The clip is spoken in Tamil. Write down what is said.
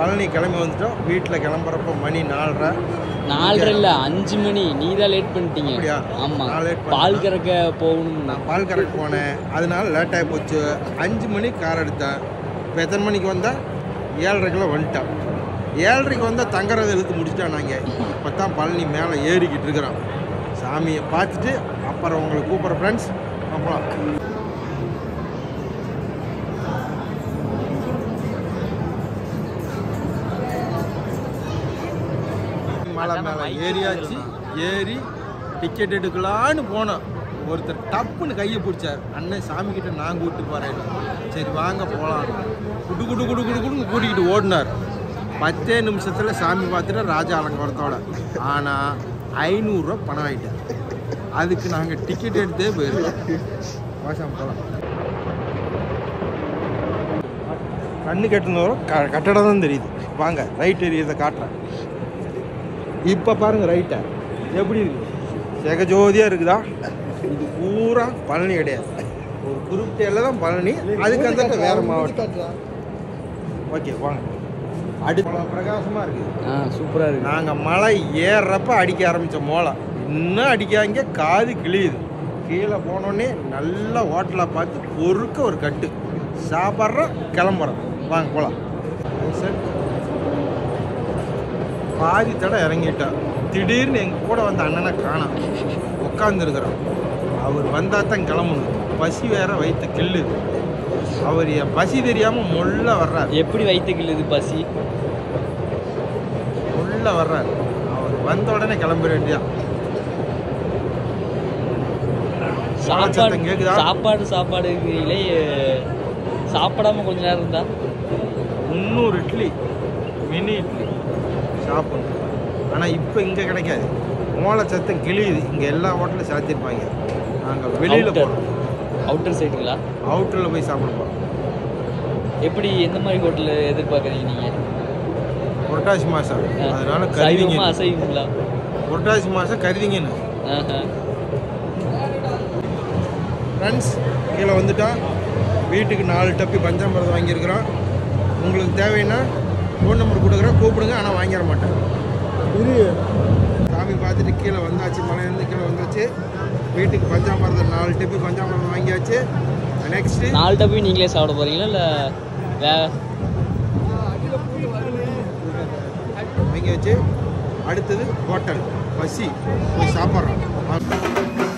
பழனி கிளம்பி வந்துட்டோம் வீட்டில் கிளம்புறப்ப மணி நாலரை நாலரை இல்ல அஞ்சு மணி நீ தான் லேட் பண்ணிட்டீங்க அப்படியா? ஆமா நான் late பண்ணேனா? பால் கறக்க போகணும் நான் பால் கறக்க போனேன் அதனால லேட்டாகி போச்சு அஞ்சு மணிக்கு கார் எடுத்தேன் இப்போ எத்தனை மணிக்கு வந்தேன் ஏழரைக்கெல்லாம் வந்துட்டேன் ஏழரைக்கு வந்தால் தங்குறதை இழுத்து முடிச்சிட்டேன் நாங்கள் இப்போ தான் பழனி மேலே ஏறிக்கிட்டு இருக்கிறோம் சாமியை பார்த்துட்டு அப்புறம் உங்களை கூப்பிட்ற ஃப்ரெண்ட்ஸ் அப்புறம் மலை மேலே ஏறியாச்சு ஏறி டிக்கெட் எடுக்கலான்னு போனோம் ஒருத்தர் டப்புன்னு கையை பிடிச்சார் அண்ணன் சாமி கிட்ட நான் கூப்பிட்டு போறேன் சரி வாங்க போகலாம் குடு குடு குடு குடு குடுன்னு கூட்டிக்கிட்டு ஓடினார் பத்தே நிமிஷத்தில் சாமி பார்த்துட்டு ராஜா அலங்காரத்தோட ஆனால் ஐநூறுரூவா பணம் ஆகிட்டார் அதுக்கு நாங்கள் டிக்கெட் எடுத்தே போயிருக்கோம் வாசாம போகலாம் கண்ணு கட்டுனவரும் க கட்டடம் தான் தெரியுது வாங்க ரைட் எரியதை காட்டுறேன் இப்போ பாருங்க ரைட்டை எப்படி இருக்கு ஜெகஜோதியாக இருக்குதா இது பூரா பழனி கிடையாது ஒரு குறிப்பிட்ட தான் பழனி அதுக்கு அந்த வேற மாவட்டம் ஓகே வாங்க அடுத்து பிரகாசமாக இருக்குது ஆ சூப்பரா இருக்கு நாங்கள் மலை ஏறுறப்ப அடிக்க ஆரம்பித்த மோளை இன்னும் அடிக்காங்க காது கிழியுது கீழே போனோடனே நல்லா ஹோட்டலாக பார்த்து பொறுக்க ஒரு கட்டு சாப்பிட்றோம் கிளம்புறோம் வாங்க போகலாம் பாதி தடவை இறங்கிட்டோம் திடீர்னு எங்கள் கூட வந்த அண்ணனை காணோம் உட்காந்துருக்குறோம் அவர் வந்தால் தான் கிளம்பணும் பசி வேற வயிற்று கிள்ளுது அவர் என் பசி தெரியாமல் முள்ள வர்றார் எப்படி வைத்து கிள்ளுது பசி உள்ள வர்றார் அவர் வந்த உடனே கிளம்ப வேண்டியதான் சாப்பாடு சத்தம் கேக்குதா? சாப்பாடு சாப்பாடுங்களே சாப்பிடாம கொஞ்ச நேரம் இருந்தா முந்நூறு இட்லி மினி இட்லி சாப்பிடணும் ஆனால் இப்போ இங்கே கிடைக்காது மோளை சத்தம் கிழியுது இங்கே எல்லா ஹோட்டலும் சாத்திருப்பாங்க நாங்கள் வெளியில் Outer. போகிறோம் அவுட்டர் சைடுங்களா அவுட்டரில் போய் சாப்பிட போகிறோம் எப்படி எந்த மாதிரி ஹோட்டல் எதிர்பார்க்குறீங்க நீங்க புரட்டாசி மாதம் ஆ. அதனால சைவமா கருதிங்க அசைவங்களா புரட்டாசி மாதம் கருதிங்கன்னு ஆஹா. ஃப்ரெண்ட்ஸ் கீழே வந்துட்டோம் வீட்டுக்கு நாலு டப்பி பஞ்சாமிரதம் வாங்கியிருக்கிறோம் உங்களுக்கு தேவைன்னா ஃபோன் நம்பர் கொடுக்குறேன் கூப்பிடுங்க ஆனால் வாங்கிட மாட்டேன் இது சாமி பார்த்துட்டு கீழே வந்தாச்சு மலையிலேருந்து கீழே வந்தாச்சு வீட்டுக்கு பஞ்சாமிரதம் நாலு டப்பி பஞ்சாமிரதம் வாங்கியாச்சு நெக்ஸ்ட்டு நாலு டப்பி நீங்களே சாப்பிட போறீங்களா இல்ல வே வாங்கியாச்சு அடுத்தது ஹோட்டல் பசி போய் சாப்பிட்றோம்